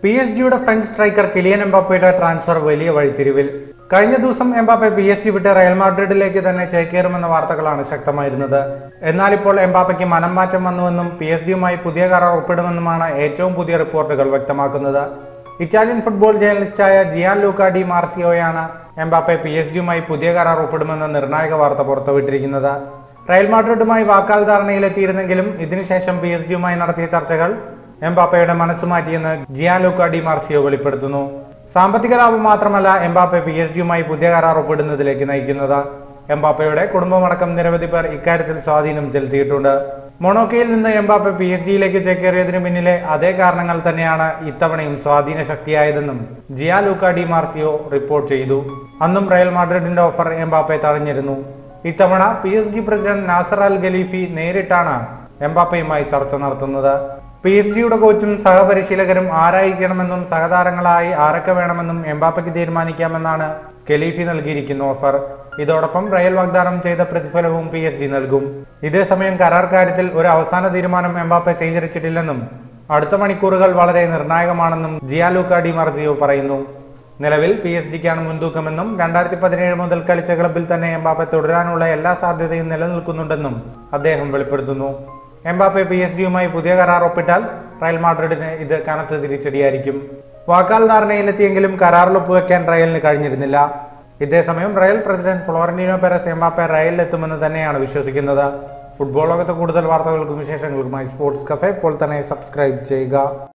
P S ജിയുടെ French striker Kylian എംബാപ്പയുടെ transfer വലിയ വഴിത്തിരിവിൽ കഴിഞ്ഞ ദിവസം എംബാപ്പെ പി എസ് ജി വിട്ട് റയൽ മാഡ്രിഡിലേക്ക് തന്നെ ചേക്കേറുമെന്ന വാർത്തകളാണ് ശക്തമായിരുന്നത് എന്നാൽ ഇപ്പോൾ എംബാപ്പയ്ക്ക് മനം മാറ്റം വന്നുവെന്നും പി എസ് ജിയുമായി പുതിയ കരാർ ഒപ്പിടുമെന്നുമാണ് ഏറ്റവും പുതിയ റിപ്പോർട്ടുകൾ വ്യക്തമാക്കുന്നത് ഇറ്റാലിയൻ ഫുട്ബോൾ ജേർണലിസ്റ്റായ ജിയാൻ ലൂക്ക ഡി മാർസിയോയാണ് എംബാപ്പെ പി എസ് ജിയുമായി പുതിയ കരാർ ഒപ്പിടുമെന്ന നിർണായക വാർത്ത പുറത്തുവിട്ടിരിക്കുന്നത് റയൽ മാഡ്രിഡുമായി വാക്കാൽ ധാരണയിലെത്തിയിരുന്നെങ്കിലും ഇതിനുശേഷം പി എസ് ജിയുമായി നടത്തിയ ചർച്ചകൾ എംബാപ്പയുടെ മനസ്സ് മാറ്റിയെന്ന് ജിയാൻ ലൂക്ക ഡി മാർസിയോ വെളിപ്പെടുത്തുന്നു സാമ്പത്തിക ലാഭം മാത്രമല്ല എംബാപ്പെ പി എസ് ജിയുമായി പുതിയ കരാർ ഒപ്പിടുന്നതിലേക്ക് നയിക്കുന്നത് എംബാപ്പയുടെ കുടുംബമടക്കം നിരവധി പേർ ഇക്കാര്യത്തിൽ സ്വാധീനം ചെലുത്തിയിട്ടുണ്ട് മൊണോക്കയിൽ നിന്ന് എംബാപ്പെ പി എസ് ജിയിലേക്ക് ചേക്കേറിയതിനു പിന്നിലെ അതേ കാരണങ്ങൾ തന്നെയാണ് ഇത്തവണയും സ്വാധീന ശക്തിയായതെന്നും Gianluca Di Marzio report ചെയ്തു അന്നും റയൽ മാഡ്രിഡിന്റെ ഓഫർ എംബാപ്പെ തടഞ്ഞിരുന്നു ഇത്തവണ P S G president Nasser Al Khelaifi നേരിട്ടാണ് എംബാപ്പയുമായി ചർച്ച നടത്തുന്നത് പി എസ് ജിയുടെ കോച്ചും സഹപരിശീലകരും ആരായിരിക്കണമെന്നും സഹതാരങ്ങളായി ആരൊക്കെ വേണമെന്നും എംബാപ്പയ്ക്ക് തീരുമാനിക്കാമെന്നാണ് ഖലീഫി നൽകിയിരിക്കുന്ന ഓഫർ ഇതോടൊപ്പം റയൽ വാഗ്ദാനം ചെയ്ത പ്രതിഫലവും പി എസ് ജി നൽകും ഇതേസമയം കരാർ കാര്യത്തിൽ ഒരു അവസാന തീരുമാനം എംബാപ്പെ സ്വീകരിച്ചിട്ടില്ലെന്നും അടുത്ത മണിക്കൂറുകൾ വളരെ നിർണായകമാണെന്നും ജിയാലൂക്ക ഡി മർസിയോ പറയുന്നു നിലവിൽ പി എസ് ജിക്കാണ് മുൻതൂക്കമെന്നും രണ്ടായിരത്തി പതിനേഴ് മുതൽ കളിച്ച ക്ലബിൽ തന്നെ എംബാപ്പെ തുടരാനുള്ള എല്ലാ സാധ്യതയും നിലനിൽക്കുന്നുണ്ടെന്നും അദ്ദേഹം വെളിപ്പെടുത്തുന്നു എംബാപ്പെ പി എസ് ജിയുമായി പുതിയ കരാർ ഒപ്പിട്ടാൽ റയൽ മാഡ്രിഡിന് ഇത് കനത്ത തിരിച്ചടിയായിരിക്കും വാക്കാൽ ധാരണയിലെത്തിയെങ്കിലും കരാറിൽ ഒപ്പുവെക്കാൻ റയലിന് കഴിഞ്ഞിരുന്നില്ല ഇതേസമയം Real president Florentino Perez Mbappe റയലിലെത്തുമെന്ന് തന്നെയാണ് വിശ്വസിക്കുന്നത് ഫുട്ബോൾ ലോകത്തെ കൂടുതൽ വാർത്തകൾക്കും വിശേഷങ്ങൾക്കുമായി സ്പോർട്സ് കഫേ ഇപ്പോൾ തന്നെ സബ്സ്ക്രൈബ് ചെയ്യുക